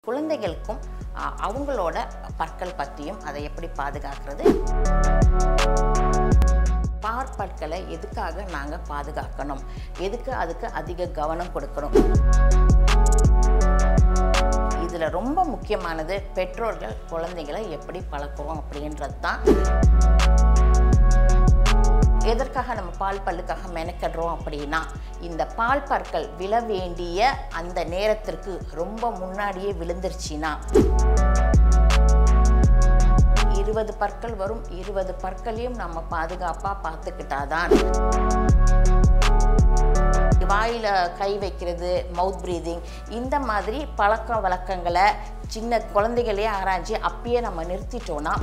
குழந்தைகளுக்கும் அ, அவங்களோட பற்கள் பற்றியும் அதை எப்படி பாதுகாக்கிறது பார்ப்பற்களை எதுக்காக நாங்கள் பாதுகாக்கணும் எதுக்கு அதுக்கு அதிக கவனம் கொடுக்கணும் இதில் ரொம்ப முக்கியமானது பெற்றோர்கள் குழந்தைகளை எப்படி பழக்கிறோம் அப்படின்றது தான் எதற்காக நம்ம பால் பல்லுக்காக மெனக்கடுறோம் அப்படின்னா இந்த பால் பற்கள் விழ வேண்டிய அந்த நேரத்திற்கு ரொம்ப முன்னாடியே விழுந்துருச்சுன்னா இருபது பற்கள் வரும் இருபது பற்களையும் நம்ம பாதுகாப்பாக பார்த்துக்கிட்டாதான் வாயில் கை வைக்கிறது மவுத் ப்ரீதிங் இந்த மாதிரி பழக்க வழக்கங்களை சின்ன குழந்தைகளே ஆராய்ச்சி அப்பயே நம்ம நிறுத்திட்டோன்னா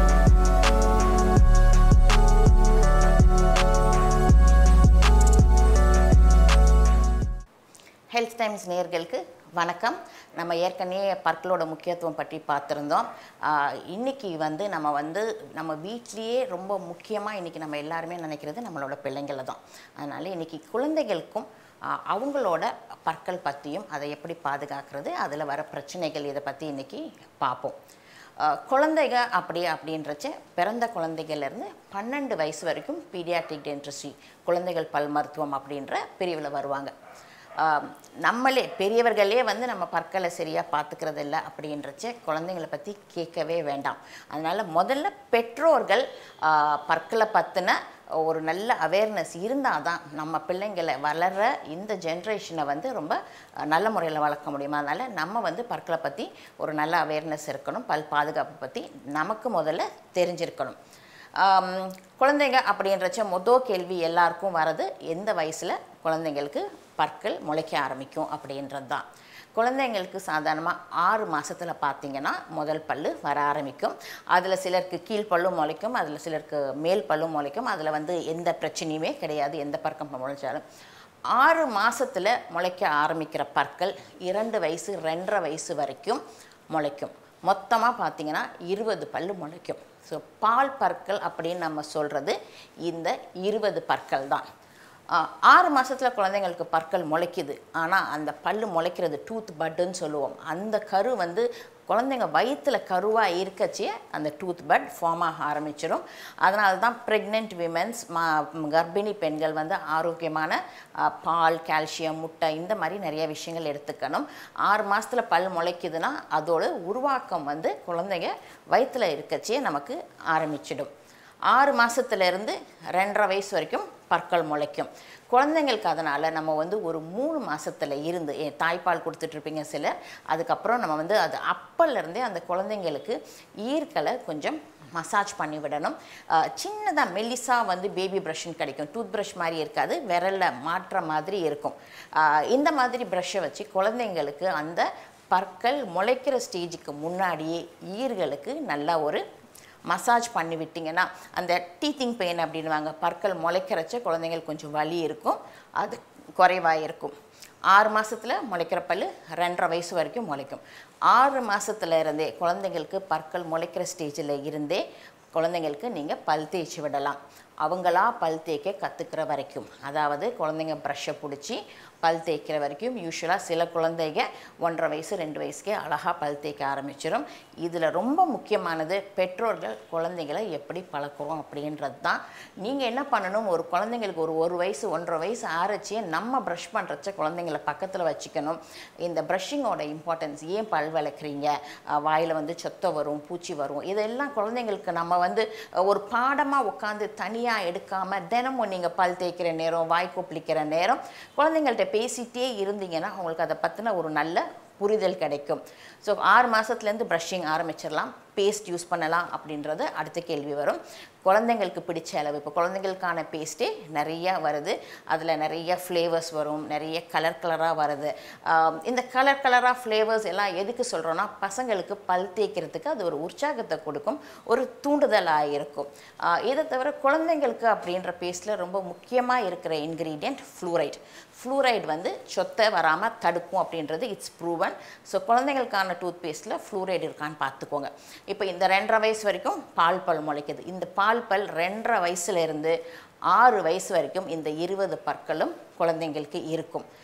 ஹெல்த் டைம்ஸ் நேர்களுக்கு வணக்கம் நம்ம ஏற்கனவே பற்களோட முக்கியத்துவம் பற்றி பார்த்துருந்தோம் ஆஹ் இன்னைக்கு வந்து நம்ம வந்து நம்ம வீட்லேயே ரொம்ப முக்கியமாக இன்றைக்கி நம்ம எல்லாருமே நினைக்கிறது நம்மளோட பிள்ளைங்களை தான் அதனால் இன்றைக்கி குழந்தைகளுக்கும் ஆஹ் அவங்களோட பற்கள் பற்றியும் அதை எப்படி பாதுகாக்கிறது அதில் வர பிரச்சனைகள் இதை பற்றி இன்றைக்கி பார்ப்போம் ஆஹ் குழந்தைங்க அப்படி அப்படின்றச்ச பிறந்த குழந்தைகள்லேருந்து பன்னெண்டு வயசு வரைக்கும் பீடியாட்ரிக் டென்ட்ரிஸ்ட்ரி குழந்தைகள் பல் மருத்துவம் அப்படின்ற பிரிவில் வருவாங்க ஆம், நம்மளே பெரியவர்களே வந்து நம்ம பற்களை சரியாக பார்த்துக்கிறது இல்லை அப்படின்றச்ச குழந்தைங்களை பற்றி கேட்கவே வேண்டாம் அதனால் முதல்ல பெற்றோர்கள் ஆ, பற்களை பற்றின ஒரு நல்ல அவேர்னஸ் இருந்தால் தான் நம்ம பிள்ளைங்களை வளர்கிற இந்த ஜென்ரேஷனை வந்து ரொம்ப அஹ், நல்ல முறையில் வளர்க்க முடியும் அதனால் நம்ம வந்து பற்களை பற்றி ஒரு நல்ல அவேர்னஸ் இருக்கணும் பல் பாதுகாப்பு பற்றி நமக்கு முதல்ல தெரிஞ்சிருக்கணும் ஆம், குழந்தைங்க அப்படின்றச்ச மொதல் கேள்வி எல்லாருக்கும் வரது எந்த வயசில் குழந்தைங்களுக்கு பற்கள் முளைக்க ஆரம்பிக்கும் அப்படின்றது தான் குழந்தைங்களுக்கு சாதாரணமாக ஆறு மாசத்துல பார்த்தீங்கன்னா முதல் பல்லு வர ஆரம்பிக்கும் அதில் சிலருக்கு கீழ் பல்லும் முளைக்கும் அதில் சிலருக்கு மேல் பல்லும் முளைக்கும் அதில் வந்து எந்த பிரச்சனையுமே கிடையாது எந்த பற்கம் முளைச்சாலும் ஆறு மாசத்துல முளைக்க ஆரம்பிக்கிற பற்கள் இரண்டு வயசு ரெண்டரை வயசு வரைக்கும் முளைக்கும் மொத்தமாக பார்த்தீங்கன்னா இருபது பல்லு முளைக்கும் ஸோ பால் பற்கள் அப்படின்னு நம்ம சொல்கிறது இந்த இருபது பற்கள் தான் ஆஹ் ஆறு மாசத்துல குழந்தைங்களுக்கு பற்கள் முளைக்குது ஆனால் அந்த பல்லு முளைக்கிறது டூத் பட்டுன்னு சொல்லுவோம் அந்த கரு வந்து குழந்தைங்க வயிற்றுல கருவாக இருக்கச்சே அந்த டூத் பட் ஃபார்ம் ஆக ஆரம்பிச்சிடும் அதனால தான் ப்ரெக்னென்ட் விமென்ஸ் மா கர்ப்பிணி பெண்கள் வந்து ஆரோக்கியமான ஆஹ், பால் கால்சியம் முட்டை இந்த மாதிரி நிறைய விஷயங்கள் எடுத்துக்கணும் ஆறு மாசத்துல பல் முளைக்குதுன்னா அதோட உருவாக்கம் வந்து குழந்தைங்க வயிற்றுல இருக்கச்சே நமக்கு ஆரம்பிச்சிடும் ஆறு மாதத்துலேருந்து ரெண்டரை வயசு வரைக்கும் பற்கள் முளைக்கும் குழந்தைங்களுக்கு அதனால் நம்ம வந்து ஒரு மூணு மாசத்துல இருந்து ஏ, தாய்ப்பால் கொடுத்துட்ருப்பீங்க சிலர் அதுக்கப்புறம் நம்ம வந்து அது அப்பல்லேருந்தே அந்த குழந்தைங்களுக்கு ஈர்க்கலை கொஞ்சம் மசாஜ் பண்ணி விடணும் சின்னதாக மெல்லிஸாக வந்து பேபி ப்ரஷ்ன்னு கிடைக்கும் டூத் ப்ரஷ் மாதிரி இருக்காது விரலில் மாற்ற மாதிரி இருக்கும் ஆஹ் இந்த மாதிரி ப்ரஷ்ஷை வச்சு குழந்தைங்களுக்கு அந்த பற்கள் முளைக்கிற ஸ்டேஜுக்கு முன்னாடியே ஈர்களுக்கு நல்லா ஒரு மசாஜ் பண்ணி விட்டிங்கன்னா அந்த டீத்திங் பெயின் அப்படின்வாங்க பற்கள் முளைக்கிறச்ச குழந்தைங்களுக்கு கொஞ்சம் வலி இருக்கும் அது குறைவாக இருக்கும் ஆறு மாசத்துல முளைக்கிற பல்லு ரெண்டரை வயசு வரைக்கும் முளைக்கும் ஆறு மாசத்துல இருந்தே குழந்தைங்களுக்கு பற்கள் முளைக்கிற ஸ்டேஜில் இருந்தே குழந்தைங்களுக்கு நீங்கள் பல் தேய்ச்சி விடலாம் அவங்களா பல் தேய்க்க கற்றுக்கிற வரைக்கும் அதாவது குழந்தைங்க ப்ரஷ்ஷை பிடிச்சி பல் தேய்க்கிற வரைக்கும் யூஸ்வலாக சில குழந்தைங்க ஒன்றரை வயசு ரெண்டு வயசுக்கே அழகாக பல் தேய்க்க ஆரம்பிச்சிடும் இதில் ரொம்ப முக்கியமானது பெற்றோர்கள் குழந்தைகளை எப்படி பழக்கிறோம் அப்படின்றது தான் நீங்கள் என்ன பண்ணணும் ஒரு குழந்தைங்களுக்கு ஒரு ஒரு வயசு ஒன்றரை வயசு ஆரச்சியே நம்ம ப்ரஷ் பண்ணுறச்ச குழந்தைங்கள பக்கத்தில் வச்சுக்கணும் இந்த ப்ரஷ்ஷிங்கோட இம்பார்ட்டன்ஸ் ஏன் பல் விளக்குறீங்க வாயில் வந்து சொத்தை வரும் பூச்சி வரும் இதெல்லாம் குழந்தைங்களுக்கு நம்ம வந்து அஹ், ஒரு பாடமாக உட்காந்து தனியாக எடுக்காமல் தினமும் நீங்கள் பல் தேய்க்கிற நேரம் வாய் கொப்பளிக்கிற நேரம் குழந்தைங்கள்ட்ட பேசிகிட்டே இருந்தீங்கன்னா அவங்களுக்கு அதை பற்றின ஒரு நல்ல புரிதல் கிடைக்கும் ஸோ ஆறு மாதத்துலேருந்து ப்ரஷிங் ஆரம்பிச்சிடலாம் பேஸ்ட் யூஸ் பண்ணலாம் அப்படின்றது அடுத்த கேள்வி வரும் குழந்தைங்களுக்கு பிடிச்ச அளவு இப்போ குழந்தைங்களுக்கான பேஸ்ட்டே நிறையா வருது அதில் நிறைய ஃப்ளேவர்ஸ் வரும் நிறைய கலர் கலராக வருது ஆம், இந்த கலர் கலராக ஃப்ளேவர்ஸ் எல்லாம் எதுக்கு சொல்கிறோன்னா பசங்களுக்கு பல் தேய்க்கிறதுக்கு அது ஒரு உற்சாகத்தை கொடுக்கும் ஒரு தூண்டுதலாக இருக்கும் ஆ, இதை தவிர குழந்தைங்களுக்கு அப்படின்ற பேஸ்ட்டில் ரொம்ப முக்கியமாக இருக்கிற இன்க்ரீடியண்ட் ஃப்ளூரைட் ஃப்ளூரைடு வந்து சொத்தை வராமல் தடுக்கும் அப்படின்றது இட்ஸ் ப்ரூவன் ஸோ குழந்தைங்களுக்கான டூத் பேஸ்ட்டில் ஃப்ளூரைடு இருக்கான்னு பார்த்துக்கோங்க இப்போ இந்த ரெண்டரை வயசு வரைக்கும் பால் பல் முளைக்குது இந்த பால் பல் ரெண்டரை வயசுல இருந்து ஆறு வயசு வரைக்கும் இந்த இருபது பற்களும் குழந்தைங்களுக்கு இருக்கும்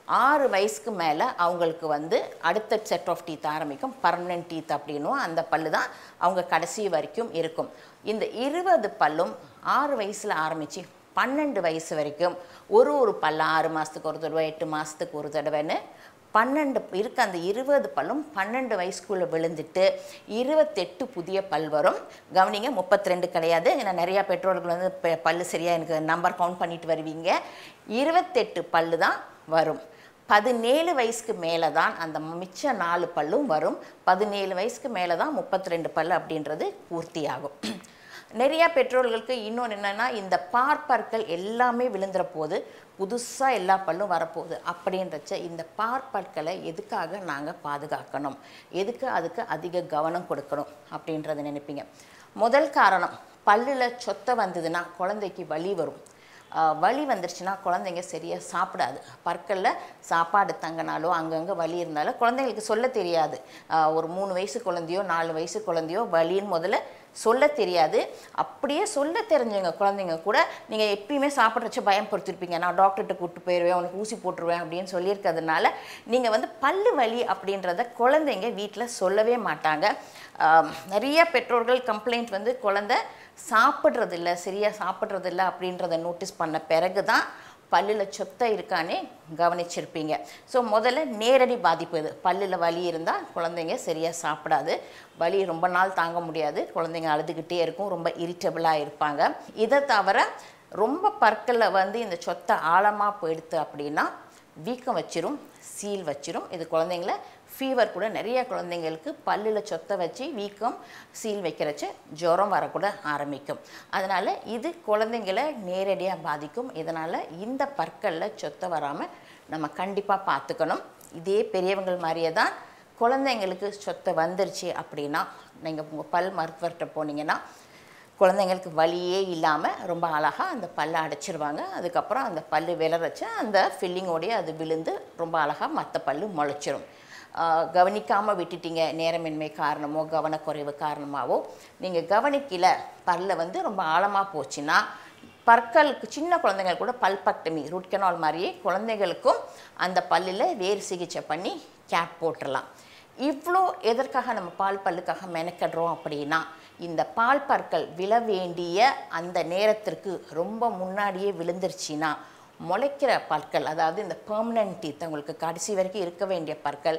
ஆறு வயசுக்கு மேலே அவங்களுக்கு வந்து அடுத்த செட் ஆஃப் டீத் ஆரம்பிக்கும் பர்மனன்ட் டீத் அப்படின்னும் அந்த பல்லு தான் அவங்க கடைசி வரைக்கும் இருக்கும் இந்த இருபது பல்லும் ஆறு வயசில் ஆரம்பித்து பன்னெண்டு வயசு வரைக்கும் ஒரு ஒரு பல்லு ஆறு மாதத்துக்கு ஒரு தடவை எட்டு மாதத்துக்கு ஒரு தடவைன்னு பன்னெண்டு இருக்க அந்த இருபது பல்லும் பன்னெண்டு வயசுக்குள்ளே விழுந்துட்டு இருபத்தெட்டு புதிய பல் வரும் கவனிங்க முப்பத்தி ரெண்டு கிடையாது ஏன்னா நிறையா பெற்றோர்கள் வந்து பெ- பல்லு சரியாக எனக்கு நம்பர் கவுண்ட் பண்ணிட்டு வருவீங்க இருபத்தெட்டு பல்லு தான் வரும் பதினேழு வயசுக்கு மேலே தான் அந்த மிச்ச நாலு பல்லும் வரும் பதினேழு வயசுக்கு மேலே தான் முப்பத்தி ரெண்டு பல் அப்படின்றது பூர்த்தியாகும் நிறையா பெற்றோர்களுக்கு இன்னொன்று என்னென்னா இந்த பார்ப்பற்கள் எல்லாமே விழுந்துற போது புதுசாக எல்லா பல்லும் வரப்போகுது அப்படின்றச்ச இந்த பார்ப்பற்களை எதுக்காக நாங்கள் பாதுகாக்கணும் எதுக்கு அதுக்கு அதிக கவனம் கொடுக்கணும் அப்படின்றத நினைப்பீங்க முதல் காரணம் பல்லில் சொத்தை வந்ததுன்னா குழந்தைக்கு வலி வரும் ஆஹ் வலி வந்துருச்சுன்னா குழந்தைங்க சரியாக சாப்பிடாது பற்களில் சாப்பாடு தங்கினாலோ அங்கங்கே வலி இருந்தாலும் குழந்தைங்களுக்கு சொல்ல தெரியாது ஆஹ் ஒரு மூணு வயசு குழந்தையோ நாலு வயசு குழந்தையோ வலின்னு முதல்ல சொல்ல தெரியாது அப்படியே சொல்ல தெரிஞ்சவங்க குழந்தைங்க கூட நீங்கள் எப்பயுமே சாப்பிட்ற வச்சு பயம் பொறுத்திருப்பீங்க நான் டாக்டர்கிட்ட கூப்பிட்டு போயிடுவேன் உனக்கு ஊசி போட்டுருவேன் அப்படின்னு சொல்லியிருக்கிறதுனால நீங்கள் வந்து பல்லு வலி அப்படின்றத குழந்தைங்க வீட்டில் சொல்லவே மாட்டாங்க ஆஹ் நிறைய பெற்றோர்கள் கம்ப்ளைண்ட் வந்து குழந்தை சாப்பிட்றதில்ல சரியாக சாப்பிட்றதில்ல அப்படின்றத நோட்டீஸ் பண்ண பிறகு தான் பல்லில் சொத்தை இருக்கானே கவனிச்சிருப்பீங்க ஸோ முதல்ல நேரடி பாதிப்பு இது பல்லில் வலி இருந்தால் குழந்தைங்க சரியாக சாப்பிடாது வலி ரொம்ப நாள் தாங்க முடியாது குழந்தைங்க அழுதுகிட்டே இருக்கும் ரொம்ப இரிட்டபிளாக இருப்பாங்க இதை தவிர ரொம்ப பற்களில் வந்து இந்த சொத்தை ஆழமாக போயிடுத்து அப்படின்னா வீக்கம் வச்சிரும் சீல் வச்சிரும் இது குழந்தைங்கள ஃபீவர் கூட நிறைய குழந்தைங்களுக்கு பல்லில் சொத்தை வச்சு வீக்கம் சீல் வைக்கிறச்ச ஜுரம் வரக்கூட ஆரம்பிக்கும் அதனால் இது குழந்தைங்களை நேரடியாக பாதிக்கும் இதனால் இந்த பற்களில் சொத்தை வராமல் நம்ம கண்டிப்பாக பார்த்துக்கணும் இதே பெரியவங்கள் மாதிரியே தான் குழந்தைங்களுக்கு சொத்தை வந்துருச்சு அப்படின்னா நீங்கள் உங்கள் பல் மருத்துவர்கிட்ட போனீங்கன்னா குழந்தைங்களுக்கு வலியே இல்லாமல் ரொம்ப அழகாக அந்த பல்லை அடைச்சிருவாங்க அதுக்கப்புறம் அந்த பல்லு விளறச்சு அந்த ஃபில்லிங்கோடய அது விழுந்து ரொம்ப அழகாக மற்ற பல்லு முளைச்சிரும் கவனிக்காமல் விட்டுட்டீங்க நேரமின்மை காரணமோ கவனக்குறைவு காரணமாவோ நீங்கள் கவனிக்கல பல்ல வந்து ரொம்ப ஆழமாக போச்சுன்னா பற்களுக்கு சின்ன குழந்தைங்களுக்கு கூட பல்பக்டமி ரூட் கெனால் மாதிரியே குழந்தைகளுக்கும் அந்த பல்லில் வேறு சிகிச்சை பண்ணி கேப் போட்டுடலாம் இவ்வளோ எதற்காக நம்ம பால் பல்லுக்காக மெனக்கடுறோம் அப்படின்னா இந்த பால் பற்கள் விழ வேண்டிய அந்த நேரத்திற்கு ரொம்ப முன்னாடியே விழுந்துருச்சுன்னா முளைக்கிற பற்கள் அதாவது இந்த பெர்மனன்ட் டீத் உங்களுக்கு கடைசி வரைக்கும் இருக்க வேண்டிய பற்கள்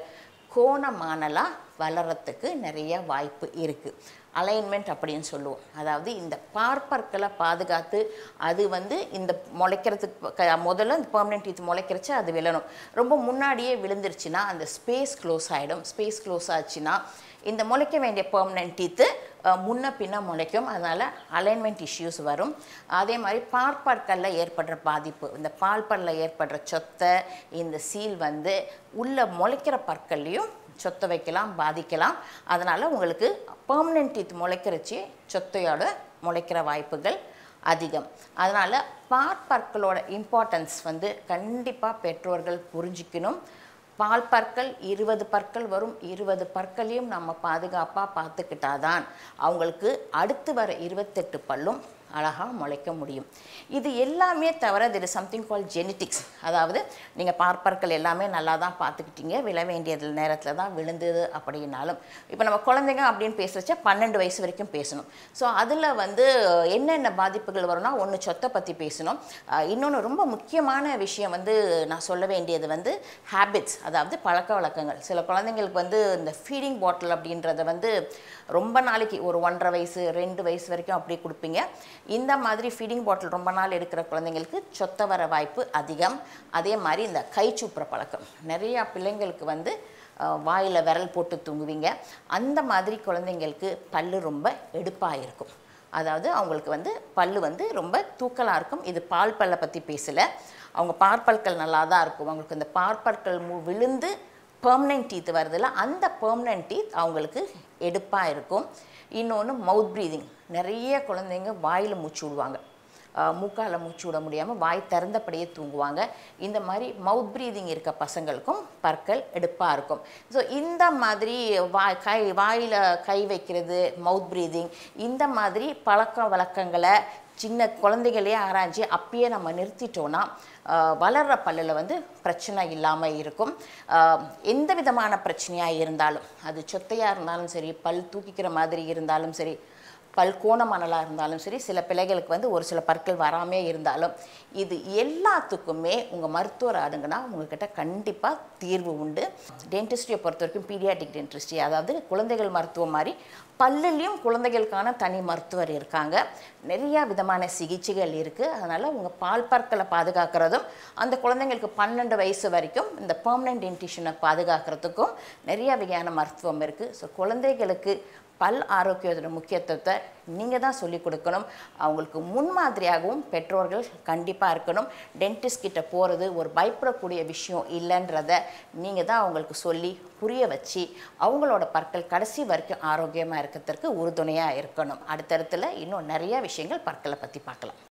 கோணமானலாக வளர்கிறதுக்கு நிறைய வாய்ப்பு இருக்குது அலைன்மெண்ட் அப்படின்னு சொல்லுவோம் அதாவது இந்த பார்ப்பற்களை பாதுகாத்து அது வந்து இந்த முளைக்கிறதுக்கு க- முதல்ல இந்த பெர்மனன்ட் டீத் முளைக்கிறச்சு அது விழணும் ரொம்ப முன்னாடியே விழுந்துருச்சுன்னா அந்த ஸ்பேஸ் க்ளோஸ் ஆகிடும் ஸ்பேஸ் க்ளோஸ் ஆச்சுன்னா இந்த முளைக்க வேண்டிய பெர்மனன்ட் டீத்து முன்ன பின்ன முளைக்கும் அதனால் அலைன்மெண்ட் இஷ்யூஸ் வரும் அதே மாதிரி பார்ப்பற்களில் ஏற்படுற பாதிப்பு இந்த பால் பல்லில் ஏற்படுற சொத்தை இந்த சீல் வந்து உள்ள முளைக்கிற பற்கள்லையும் சொத்தை வைக்கலாம் பாதிக்கலாம் அதனால் உங்களுக்கு பெர்மனன்ட் டீத் முளைக்கிறச்சு சொத்தையோட முளைக்கிற வாய்ப்புகள் அதிகம் அதனால் பார்ப்பற்களோட இம்பார்ட்டன்ஸ் வந்து கண்டிப்பாக பெற்றோர்கள் புரிஞ்சிக்கணும் பால் பற்கள் இருபது பற்கள் வரும் இருபது பற்களையும் நம்ம பாதுகாப்பாக பார்த்துக்கிட்டாதான் அவங்களுக்கு அடுத்து வர இருபத்தெட்டு பல்லும் அழகாக முளைக்க முடியும் இது எல்லாமே தவிர இது சம்திங் கால் ஜெனட்டிக்ஸ் அதாவது நீங்கள் பார்ப்பற்கள் எல்லாமே நல்லா தான் பார்த்துக்கிட்டீங்க விழ வேண்டியது நேரத்தில் தான் விழுந்தது அப்படின்னாலும் இப்போ நம்ம குழந்தைங்க அப்படின்னு பேசுகிறச்ச பன்னெண்டு வயசு வரைக்கும் பேசணும் ஸோ அதில் வந்து என்னென்ன பாதிப்புகள் வரும்னா ஒன்று சொத்தை பற்றி பேசணும் இன்னொன்று ரொம்ப முக்கியமான விஷயம் வந்து நான் சொல்ல வேண்டியது வந்து ஹேபிட்ஸ் அதாவது பழக்க வழக்கங்கள் சில குழந்தைங்களுக்கு வந்து இந்த ஃபீடிங் பாட்டில் அப்படின்றத வந்து ரொம்ப நாளைக்கு ஒரு ஒன்றரை வயசு ரெண்டு வயசு வரைக்கும் அப்படி கொடுப்பீங்க இந்த மாதிரி ஃபீடிங் பாட்டில் ரொம்ப நாள் எடுக்கிற குழந்தைங்களுக்கு சொத்த வர வாய்ப்பு அதிகம் அதே மாதிரி இந்த கை சூப்புற பழக்கம் நிறையா பிள்ளைங்களுக்கு வந்து வாயில் விரல் போட்டு தூங்குவீங்க அந்த மாதிரி குழந்தைங்களுக்கு பல்லு ரொம்ப எடுப்பாக இருக்கும் அதாவது அவங்களுக்கு வந்து பல்லு வந்து ரொம்ப தூக்கலாக இருக்கும் இது பால் பல்லை பற்றி பேசலை அவங்க பார்ப்பற்கள் நல்லா தான் இருக்கும் அவங்களுக்கு இந்த பார்ப்பற்கள் மு விழுந்து பெர்மனன்ட் டீத் வருதுல்ல அந்த பெர்மனன்ட் டீத் அவங்களுக்கு எடுப்பாக இருக்கும் இன்னொன்று மவுத் ப்ரீதிங் நிறைய குழந்தைங்க வாயில் மூச்சு விடுவாங்க மூக்கால் மூச்சு விட முடியாமல் வாய் திறந்தபடியே தூங்குவாங்க இந்த மாதிரி மவுத் ப்ரீதிங் இருக்க பசங்களுக்கும் பற்கள் எடுப்பாக இருக்கும் ஸோ இந்த மாதிரி வாய் கை வாயில் கை வைக்கிறது மவுத் ப்ரீதிங் இந்த மாதிரி பழக்க வழக்கங்களை சின்ன குழந்தைகளையே ஆராய்ச்சி அப்பயே நம்ம நிறுத்திட்டோன்னா ஆஹ், வளர்ற பல்லில் வந்து பிரச்சனை இல்லாமல் இருக்கும் ஆஹ், எந்த விதமான பிரச்சனையாக இருந்தாலும் அது சொத்தையாக இருந்தாலும் சரி பல் தூக்கிக்கிற மாதிரி இருந்தாலும் சரி பல் கோணமணலாக இருந்தாலும் சரி சில பிள்ளைகளுக்கு வந்து ஒரு சில பற்கள் வராமே இருந்தாலும் இது எல்லாத்துக்குமே உங்கள் மருத்துவர் ஆடுங்கன்னா உங்ககிட்ட கண்டிப்பாக தீர்வு உண்டு டென்டிஸ்ட்ரியை பொறுத்த வரைக்கும் பீடியாட்டிக் டென்டிஸ்ட்ரி அதாவது குழந்தைகள் மருத்துவம் மாதிரி பல்லுலேயும் குழந்தைகளுக்கான தனி மருத்துவர் இருக்காங்க நிறையா விதமான சிகிச்சைகள் இருக்குது அதனால் உங்கள் பால் பற்களை பாதுகாக்கிறதும் அந்த குழந்தைங்களுக்கு பன்னெண்டு வயசு வரைக்கும் இந்த பெர்மனன்ட் டென்டிஷனை பாதுகாக்கிறதுக்கும் நிறைய வகையான மருத்துவம் இருக்குது ஸோ குழந்தைகளுக்கு பல் ஆரோக்கியத்தோட முக்கியத்துவத்தை நீங்கள் தான் சொல்லிக் கொடுக்கணும் அவங்களுக்கு முன்மாதிரியாகவும் பெற்றோர்கள் கண்டிப்பாக இருக்கணும் டென்டிஸ்ட் கிட்ட போகிறது ஒரு பயப்படக்கூடிய விஷயம் இல்லைன்றத நீங்கள் தான் அவங்களுக்கு சொல்லி புரிய வச்சு அவங்களோட பற்கள் கடைசி வரைக்கும் ஆரோக்கியமாக இருக்கிறதுக்கு உறுதுணையாக இருக்கணும் அடுத்தடுத்துல இன்னும் நிறைய விஷயங்கள் பற்களை பற்றி பார்க்கலாம்